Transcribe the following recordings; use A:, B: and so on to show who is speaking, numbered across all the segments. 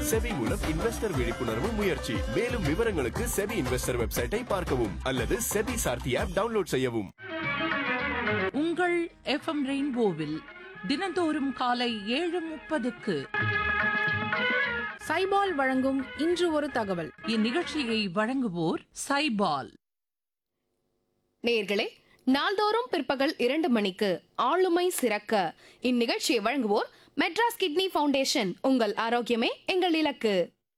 A: SEBI மூலம் investor விழிப்புணர்வு முயற்சி மேலும் விவரங்களுக்கு செபி இன்வெஸ்டர் வெப்சைட்டை பார்க்கவும் அல்லது செபி சார்த்தி ஆப் டவுன்லோட் செய்யவும்
B: உங்கள் எஃப்எம் ரெயின்போவில் தினந்தோறும் காலை ஏழு முப்பதுக்கு
C: சைபால் வழங்கும் இன்று ஒரு தகவல்
B: இந்நிகழ்ச்சியை வழங்குவோர் சைபால்
C: நேர்களே நாள்தோறும் பிற்பகல் இரண்டு மணிக்கு ஆளுமை சிறக்க இந்நிகழ்ச்சியை வழங்குவோர் மெட்ராஸ் கிட்னி ஃபவுண்டேஷன் உங்கள் ஆரோக்கியமே எங்கள் இலக்கு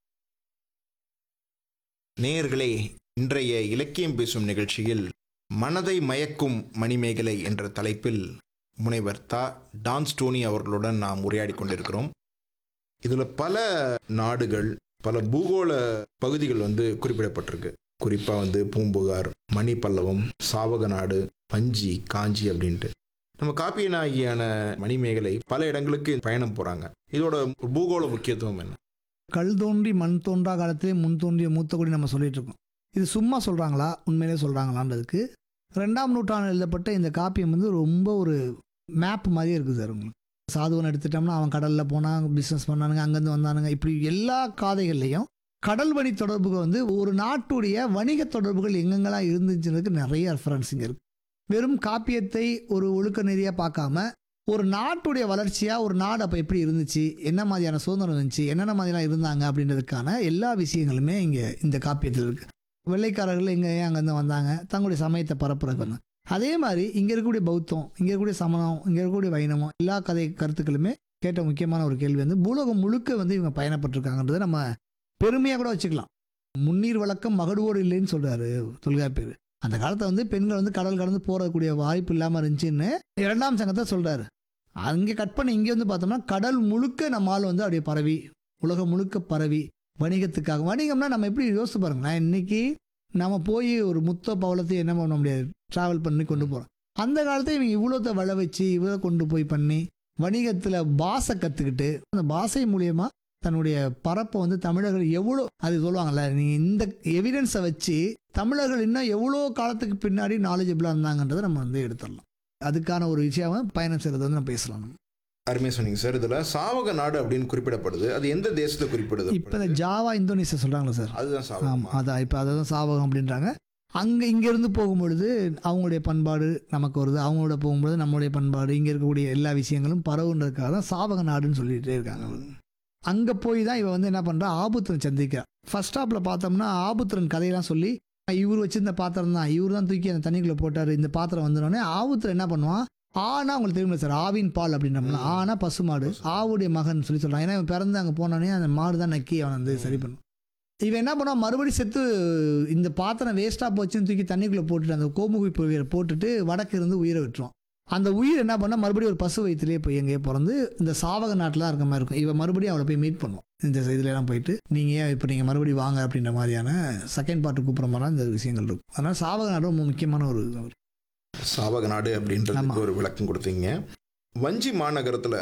D: நேயர்களே இன்றைய இலக்கியம் பேசும் நிகழ்ச்சியில் மனதை மயக்கும் மணிமேகலை என்ற தலைப்பில் முனைவர் தா டான் ஸ்டோனி அவர்களுடன் நாம் உரையாடி கொண்டிருக்கிறோம் இதில் பல நாடுகள் பல பூகோள பகுதிகள் வந்து குறிப்பிடப்பட்டிருக்கு குறிப்பாக வந்து பூம்புகார் மணிப்பல்லவம் சாவக நாடு பஞ்சி காஞ்சி அப்படின்ட்டு நம்ம காப்பியனாகியான மணிமேகலை பல இடங்களுக்கு பயணம் போகிறாங்க இதோட பூகோள முக்கியத்துவம் என்ன
E: கல் தோன்றி மண் தோன்றா காலத்திலே முன் தோன்றிய மூத்த குடி நம்ம சொல்லிட்டு இருக்கோம் இது சும்மா சொல்கிறாங்களா உண்மையிலே சொல்கிறாங்களான்றதுக்கு ரெண்டாம் நூற்றாண்டு எழுதப்பட்ட இந்த காப்பியம் வந்து ரொம்ப ஒரு மேப் மாதிரியே இருக்குது சார் உங்களுக்கு சாதுவன் எடுத்துட்டோம்னா அவன் கடலில் போனான் பிஸ்னஸ் பண்ணானுங்க அங்கேருந்து வந்தானுங்க இப்படி எல்லா காதைகள்லையும் கடல் வழி தொடர்புகள் வந்து ஒரு நாட்டுடைய வணிக தொடர்புகள் எங்கெங்கெல்லாம் இருந்துச்சுன்றதுக்கு நிறைய ரெஃபரன்ஸ் இங்கே இருக்குது வெறும் காப்பியத்தை ஒரு ஒழுக்க நெறியாக பார்க்காம ஒரு நாட்டுடைய வளர்ச்சியாக ஒரு நாடு அப்போ எப்படி இருந்துச்சு என்ன மாதிரியான சுதந்திரம் இருந்துச்சு என்னென்ன மாதிரிலாம் இருந்தாங்க அப்படின்றதுக்கான எல்லா விஷயங்களுமே இங்கே இந்த காப்பியத்தில் இருக்குது வெள்ளைக்காரர்கள் எங்கே ஏன் அங்கேருந்து வந்தாங்க தங்களுடைய சமயத்தை பரப்புறதுக்கு வந்தாங்க அதே மாதிரி இங்கே இருக்கக்கூடிய பௌத்தம் இங்கே இருக்கக்கூடிய சமணம் இங்கே இருக்கக்கூடிய வைணவம் எல்லா கதை கருத்துக்களுமே கேட்ட முக்கியமான ஒரு கேள்வி வந்து பூலோகம் முழுக்க வந்து இவங்க பயணப்பட்டிருக்காங்கன்றதை நம்ம பெருமையாக கூட வச்சுக்கலாம் முன்னீர் வழக்கம் மகடுவோடு இல்லைன்னு சொல்கிறாரு தொல்காப்பியர் அந்த காலத்தை வந்து பெண்கள் வந்து கடல் கடந்து போறக்கூடிய வாய்ப்பு இல்லாமல் இருந்துச்சுன்னு இரண்டாம் சங்கத்தை சொல்கிறாரு அங்கே கட் பண்ணி இங்கே வந்து பார்த்தோம்னா கடல் முழுக்க நம்ம ஆள் வந்து அப்படியே பரவி உலகம் முழுக்க பரவி வணிகத்துக்காக வணிகம்னா நம்ம எப்படி யோசிச்சு பாருங்களேன் இன்னைக்கு நம்ம போய் ஒரு முத்த பவளத்தை என்ன பண்ண முடியாது ட்ராவல் பண்ணி கொண்டு போகிறோம் அந்த காலத்துல இவங்க இவ்வளோத்த வள வச்சு இவ்வளோ கொண்டு போய் பண்ணி வணிகத்தில் பாஷை கற்றுக்கிட்டு அந்த பாஷை மூலியமா தன்னுடைய பரப்பை வந்து தமிழர்கள் எவ்வளோ அது சொல்லுவாங்கல்ல நீ இந்த எவிடன்ஸை வச்சு தமிழர்கள் இன்னும் எவ்வளோ காலத்துக்கு பின்னாடி நாலேஜபிளாக இருந்தாங்கன்றதை நம்ம வந்து எடுத்துடலாம் அதுக்கான ஒரு விஷயம் பயணம் செய்கிறது வந்து நம்ம பேசலாம் நம்ம.
D: அருமையாக சொன்னீங்க சார் இதில் சாவக நாடு அப்படின்னு குறிப்பிடப்படுது அது எந்த தேசத்தை குறிப்பிடுது
E: இப்போ இந்த ஜாவா இந்தோனேஷியா சொல்கிறாங்களா சார்
D: அதுதான் சாவகம்
E: ஆமாம் அதான் இப்போ அதை தான் சாவகம் அப்படின்றாங்க அங்கே இங்கேருந்து போகும்பொழுது அவங்களுடைய பண்பாடு நமக்கு வருது அவங்களோட போகும்பொழுது நம்மளுடைய பண்பாடு இங்கே இருக்கக்கூடிய எல்லா விஷயங்களும் பரவுன்றதுக்காக தான் சாவக நாடுன்னு சொல்லிகிட்டே இருக்காங்க அங்கே போய் தான் இவன் வந்து என்ன பண்ணுறா ஆபுத்திரன் சந்திக்கிறான் ஃபர்ஸ்ட் ஸ்டாப்பில் பார்த்தோம்னா ஆபுத்திரன் கதையெல்லாம் சொல்லி இவர் வச்சிருந்த பாத்திரம் தான் இவர் தான் தூக்கி அந்த தண்ணிக்குள்ளே போட்டார் இந்த பாத்திரம் வந்துடனே ஆபுத்திரன் என்ன பண்ணுவான் ஆனா உங்களுக்கு தெரியுமா சார் ஆவின் பால் அப்படின்றோம்னா ஆனா பசுமாடு ஆவுடைய மகன் சொல்லி சொல்றான் ஏன்னா இவன் பிறந்து அங்கே போனோடனே அந்த மாடு தான் நக்கி அவன் வந்து சரி பண்ணும் இவன் என்ன பண்ணுவான் மறுபடியும் செத்து இந்த பாத்திரம் வேஸ்ட்டாக போச்சுன்னு தூக்கி தண்ணிக்குள்ளே போட்டுட்டு அந்த கோமுகி உயிரை போட்டுட்டு வடக்கு இருந்து உயிரை விட்டுருவான் அந்த உயிர் என்ன பண்ணால் மறுபடியும் ஒரு பசு வயிற்றுலேயே போய் எங்கேயோ பிறந்து இந்த சாவக நாட்டில் தான் இருக்க மாதிரி இருக்கும் இவன் மறுபடியும் அவளை போய் மீட் பண்ணுவோம் இந்த இதுலலாம் போயிட்டு நீங்கள் ஏன் இப்போ நீங்கள் மறுபடியும் வாங்க அப்படின்ற மாதிரியான செகண்ட் பார்ட்டு கூப்பிட்ற மாதிரி இந்த விஷயங்கள் இருக்கும் அதனால் சாவக நாடு ரொம்ப முக்கியமான ஒரு ஒரு
D: சாவக நாடு அப்படின்றதுக்கு
E: ஆமா.
D: ஒரு விளக்கம் கொடுத்தீங்க வஞ்சி மாநகரத்தில்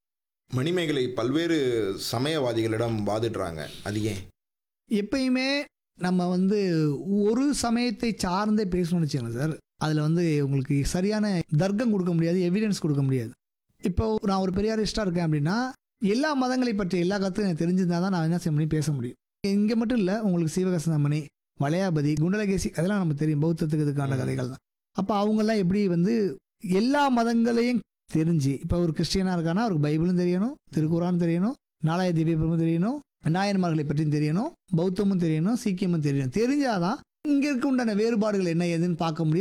D: மணிமேகலை பல்வேறு சமயவாதிகளிடம் வாதிடுறாங்க அது ஏன்
E: எப்பயுமே நம்ம வந்து ஒரு சமயத்தை சார்ந்தே பேசணும்னு வச்சுக்கோங்க சார் அதில் வந்து உங்களுக்கு சரியான தர்க்கம் கொடுக்க முடியாது எவிடன்ஸ் கொடுக்க முடியாது இப்போ நான் ஒரு பெரியாரிஸ்டாக இருக்கேன் அப்படின்னா எல்லா மதங்களை பற்றி எல்லா கருத்தும் எனக்கு தெரிஞ்சிருந்தா தான் நான் என்ன செய்ய முடியும் பேச முடியும் இங்கே மட்டும் இல்லை உங்களுக்கு சிவகசனமணி வளையாபதி குண்டலகேசி அதெல்லாம் நமக்கு தெரியும் பௌத்தத்துக்கு இதுக்கான கதைகள் தான் அப்போ அவங்கெல்லாம் எப்படி வந்து எல்லா மதங்களையும் தெரிஞ்சு இப்போ ஒரு கிறிஸ்டியனாக இருக்கானா அவருக்கு பைபிளும் தெரியணும் திருக்குறான் தெரியணும் நாலாய திவ்யபுரமும் தெரியணும் நாயன்மார்களை பற்றியும் தெரியணும் பௌத்தமும் தெரியணும் சீக்கியமும் தெரியணும் தெரிஞ்சாதான் இங்கே இருக்க உண்டான வேறுபாடுகள் என்ன ஏதுன்னு பார்க்க முடியும்